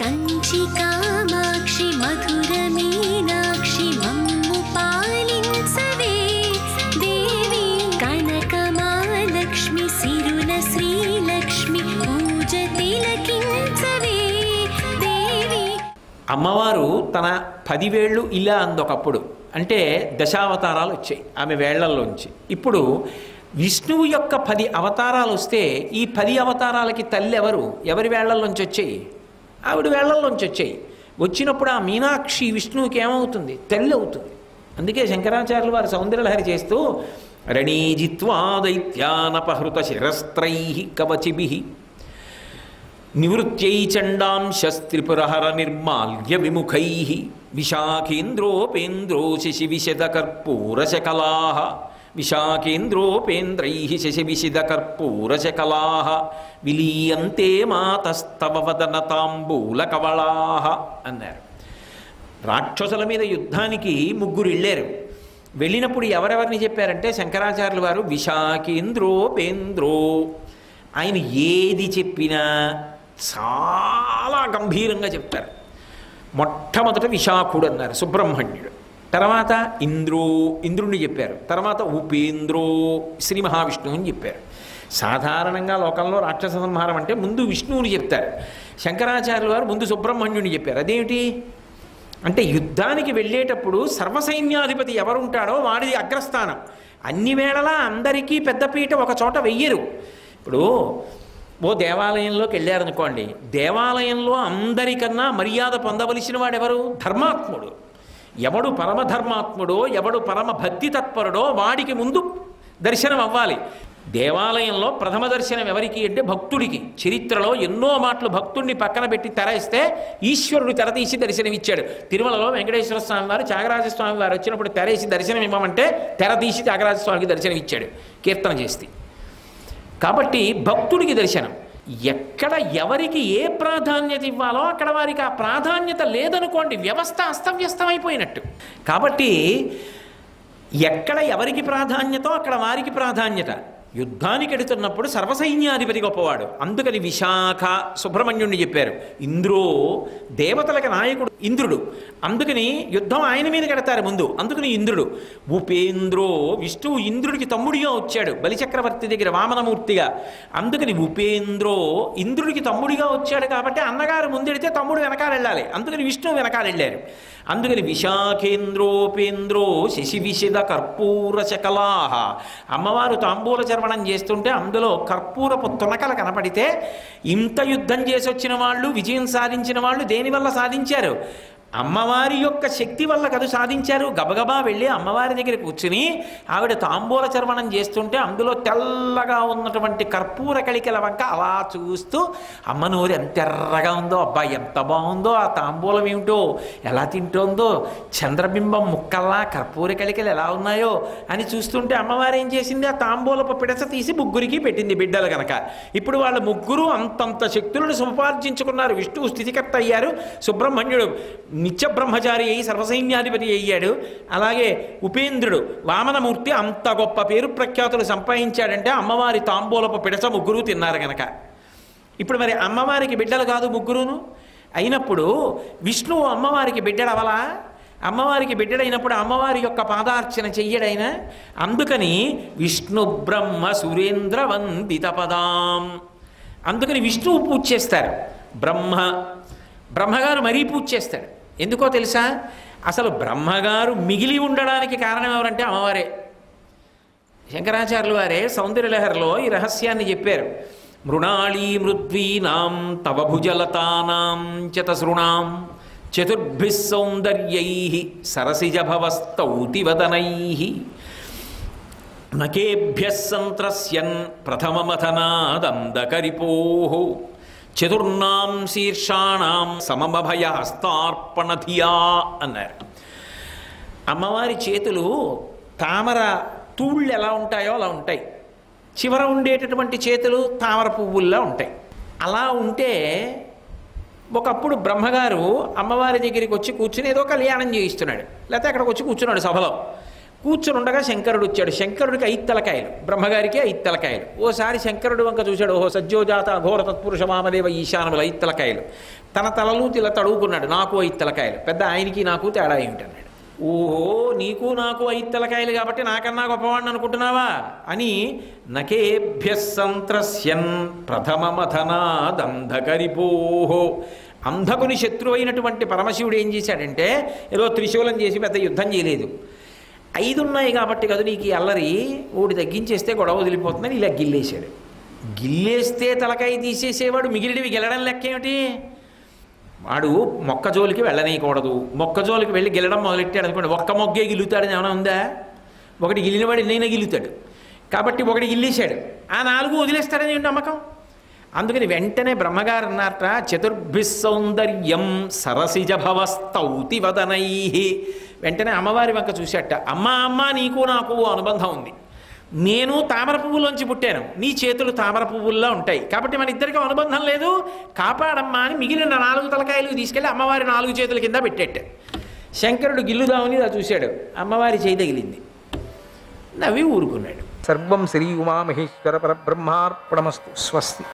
కంచి కామాక్షి మధుర మీనాక్షి మమ్ము పాలించవే దేవి కనకమాలక్ష్మి సిరుల శ్రీలక్ష్మి పూజ తిలకించవే దేవి అమ్మవారు తన పదివేళ్ళు ఇలా అందొకప్పుడు అంటే దశావతారాలు వచ్చాయి ఆమె వేళ్లల్లోంచి ఇప్పుడు విష్ణువు యొక్క పది అవతారాలు వస్తే ఈ పది అవతారాలకి తల్లి ఎవరు ఎవరి వేళ్లల్లోంచి వచ్చాయి ఆవిడ వేళ్లల్లోంచి వచ్చాయి వచ్చినప్పుడు ఆ మీనాక్షి విష్ణువుకి ఏమవుతుంది తల్లి అవుతుంది అందుకే శంకరాచార్యులు వారు సౌందర్యలహరి చేస్తూ రణీజిత్వా దైత్యానపహృత శిరస్త్రై కవచిభి నివృత్యై చండాంశస్త్రిపురహర నిర్మాల్య విముఖై విశాఖేంద్రోపేంద్రో శశి విశద కర్పూరశకలా విశాఖేంద్రోపేంద్రై శశి విశిద కర్పూరశకలా విలీయంతే మాతస్తవ వదన తాంబూల కవళా అన్నారు రాక్షసుల మీద యుద్ధానికి ముగ్గురు వెళ్ళారు వెళ్ళినప్పుడు ఎవరెవరిని చెప్పారంటే శంకరాచార్యులు వారు విశాఖేంద్రో పేంద్రో ఆయన ఏది చెప్పినా చాలా గంభీరంగా చెప్తారు మొట్టమొదట విశాఖుడు అన్నారు సుబ్రహ్మణ్యుడు తర్వాత ఇంద్రో ఇంద్రుణ్ణి చెప్పారు తర్వాత ఉపేంద్రో శ్రీ మహావిష్ణువు అని చెప్పారు సాధారణంగా లోకంలో రాక్షస సంహారం అంటే ముందు విష్ణువుని చెప్తారు శంకరాచార్యుల వారు ముందు సుబ్రహ్మణ్యుని చెప్పారు అదేమిటి అంటే యుద్ధానికి వెళ్ళేటప్పుడు సర్వసైన్యాధిపతి ఎవరుంటాడో వాడిది అగ్రస్థానం అన్ని వేళలా అందరికీ పెద్దపీట ఒక చోట వెయ్యరు ఇప్పుడు ఓ దేవాలయంలోకి వెళ్ళారనుకోండి దేవాలయంలో అందరికన్నా మర్యాద పొందవలసిన వాడెవరు ధర్మాత్ముడు ఎవడు పరమధర్మాత్ముడో ఎవడు పరమ భక్తి తత్పరుడో వాడికి ముందు దర్శనం అవ్వాలి దేవాలయంలో ప్రథమ దర్శనం ఎవరికి అంటే భక్తుడికి చరిత్రలో ఎన్నో మాటలు భక్తుడిని పక్కన పెట్టి తెరేస్తే ఈశ్వరుడు తెరతీసి దర్శనమిచ్చాడు తిరుమలలో వెంకటేశ్వర స్వామి వారు త్యాగరాజ స్వామి వారు వచ్చినప్పుడు తెరేసి దర్శనం ఇవ్వమంటే తెరతీసి త్యాగరాజ స్వామికి దర్శనం ఇచ్చాడు కీర్తన చేస్తే కాబట్టి భక్తుడికి దర్శనం ఎక్కడ ఎవరికి ఏ ప్రాధాన్యత ఇవ్వాలో అక్కడ వారికి ఆ ప్రాధాన్యత లేదనుకోండి వ్యవస్థ అస్తవ్యస్తమైపోయినట్టు కాబట్టి ఎక్కడ ఎవరికి ప్రాధాన్యతో అక్కడ వారికి ప్రాధాన్యత యుద్ధానికి ఎడుతున్నప్పుడు సర్వసైన్యాధిపతి గొప్పవాడు అందుకని విశాఖ సుబ్రహ్మణ్యుణ్ణి చెప్పారు ఇంద్రో దేవతలకు నాయకుడు ఇంద్రుడు అందుకని యుద్ధం ఆయన మీద కడతారు ముందు అందుకని ఇంద్రుడు ఉపేంద్రో విష్ణువు ఇంద్రుడికి తమ్ముడిగా వచ్చాడు బలిచక్రవర్తి దగ్గర వామనమూర్తిగా అందుకని ఉపేంద్రో ఇంద్రుడికి తమ్ముడిగా వచ్చాడు కాబట్టి అన్నగారు ముందెడితే తమ్ముడు వెనకాల వెళ్ళాలి అందుకని విష్ణువు వెనకాల వెళ్ళారు అందుకని విశాఖేంద్రోపేంద్రో శశి విశిద కర్పూర శకలాహ అమ్మవారు తాంబూల చర్వణం చేస్తుంటే అందులో కర్పూరపు తునకలు కనపడితే ఇంత యుద్ధం చేసి వచ్చిన వాళ్ళు విజయం సాధించిన వాళ్ళు దేనివల్ల సాధించారు అమ్మవారి యొక్క శక్తి వల్ల కదు సాధించారు గబగబా వెళ్ళి అమ్మవారి దగ్గర కూర్చుని ఆవిడ తాంబూల చర్వణం చేస్తుంటే అందులో తెల్లగా ఉన్నటువంటి కర్పూర కళికల వంక అలా చూస్తూ అమ్మ నోరు ఎంత ఎర్రగా ఉందో అబ్బా ఎంత బాగుందో ఆ తాంబూలం ఏమిటో ఎలా తింటోందో చంద్రబింబం ముక్కల్లా కర్పూర కళికలు ఎలా ఉన్నాయో అని చూస్తుంటే అమ్మవారు ఏం చేసింది ఆ తాంబూలపు పిడస తీసి ముగ్గురికి పెట్టింది బిడ్డలు గనక ఇప్పుడు వాళ్ళ ముగ్గురు అంతంత శక్తులను సముపార్జించుకున్నారు విష్ణువు స్థితికర్త అయ్యారు సుబ్రహ్మణ్యుడు నిత్య బ్రహ్మచారి అయి సర్వసైన్యాధిపతి అయ్యాడు అలాగే ఉపేంద్రుడు వామనమూర్తి అంత గొప్ప పేరు ప్రఖ్యాతులు సంపాదించాడంటే అమ్మవారి తాంబూలపు పిడస ముగ్గురు తిన్నారు గనక ఇప్పుడు మరి అమ్మవారికి బిడ్డలు కాదు ముగ్గురును అయినప్పుడు విష్ణువు అమ్మవారికి బిడ్డడవలా అమ్మవారికి బిడ్డడైనప్పుడు అమ్మవారి యొక్క పాదార్చన చెయ్యడైనా అందుకని విష్ణు బ్రహ్మ సురేంద్ర వందిత పదాం అందుకని విష్ణువు పూజ చేస్తారు బ్రహ్మ బ్రహ్మగారు మరీ పూజ చేస్తాడు ఎందుకో తెలుసా అసలు బ్రహ్మగారు మిగిలి ఉండడానికి కారణం ఎవరంటే అమ్మవారే శంకరాచార్యులు వారే సౌందర్యలహరిలో ఈ రహస్యాన్ని చెప్పారు మృణాళీ మృద్వీనాం తవ భుజలతానాం చతసృణాం చతుర్భిः సౌందర్యై సరసిజభవస్తౌతివదనై నకేభ్య సంత్రస్యన్ ప్రథమమథనాదందకరిపో చతుర్నాం శీర్షాణం సమమభయ హస్తార్పణధియా అన్నారు అమ్మవారి చేతులు తామర తూళ్ళు ఎలా ఉంటాయో అలా ఉంటాయి చివర ఉండేటటువంటి చేతులు తామర పువ్వుల్లా ఉంటాయి అలా ఉంటే ఒకప్పుడు బ్రహ్మగారు అమ్మవారి దగ్గరికి వచ్చి కూర్చుని ఏదో కళ్యాణం చేయిస్తున్నాడు లేకపోతే అక్కడికి వచ్చి కూర్చున్నాడు సభలో కూర్చుని ఉండగా శంకరుడు వచ్చాడు శంకరుడికి ఐదు తలకాయలు బ్రహ్మగారికి ఐదు తలకాయలు ఓసారి శంకరుడు వంక చూశాడు ఓహో సజ్జోజాత అఘోర తత్పురుష మామదేవ ఈశానములు ఐదు తలకాయలు తన తలలు తిల తడువుకున్నాడు నాకు ఐదు తలకాయలు పెద్ద ఆయనకి నాకు తేడా ఏమిటన్నాడు ఓహో నీకు నాకు ఐదు తలకాయలు కాబట్టి నాకన్నా గొప్పవాడిని అనుకుంటున్నావా అని నకేభ్య సంత్రస్యన్ ప్రథమమథనాదంధకరిపోహో అంధకుని శత్రువు అయినటువంటి పరమశివుడు ఏం చేశాడంటే ఏదో త్రిశూలం చేసి పెద్ద యుద్ధం చేయలేదు ఐదు ఉన్నాయి కాబట్టి కదా నీకు ఈ అల్లరి ఓడి తగ్గించేస్తే గొడవ వదిలిపోతుందని ఇలా గిల్లేశాడు గిల్లేస్తే తలకాయ తీసేసేవాడు మిగిలినవి గెలడం లెక్క ఏమిటి వాడు మొక్కజోలికి వెళ్ళనీయకూడదు మొక్కజోలికి వెళ్ళి గెలడం మొదలెట్టాడు అనుకోండి ఒక్క మొగ్గే గిల్లుతాడని ఏమైనా ఉందా ఒకటి గిల్లినవాడు ఎన్నైనా గిల్లుతాడు కాబట్టి ఒకటి గిల్లేశాడు ఆ నాలుగు వదిలేస్తాడని ఏంటి నమ్మకం అందుకని వెంటనే బ్రహ్మగారు అన్నారట చతుర్భి సౌందర్యం సరసిజ భవస్తౌతి వదనై వెంటనే అమ్మవారి వంక చూశాట అమ్మ అమ్మ నీకు నాకు ఓ అనుబంధం ఉంది నేను తామర పువ్వులోంచి పుట్టాను నీ చేతులు తామర పువ్వుల్లో ఉంటాయి కాబట్టి మన ఇద్దరికి అనుబంధం లేదు కాపాడమ్మా అని మిగిలిన నాలుగు తలకాయలు తీసుకెళ్ళి అమ్మవారి నాలుగు చేతుల కింద పెట్టేట శంకరుడు గిల్లుదామని ఇలా చూశాడు అమ్మవారి చేయి తగిలింది నవ్వి ఊరుకున్నాడు సర్వం శ్రీ ఉమామహేశ్వర పరబ్రహ్మార్పణమస్తు స్వస్తి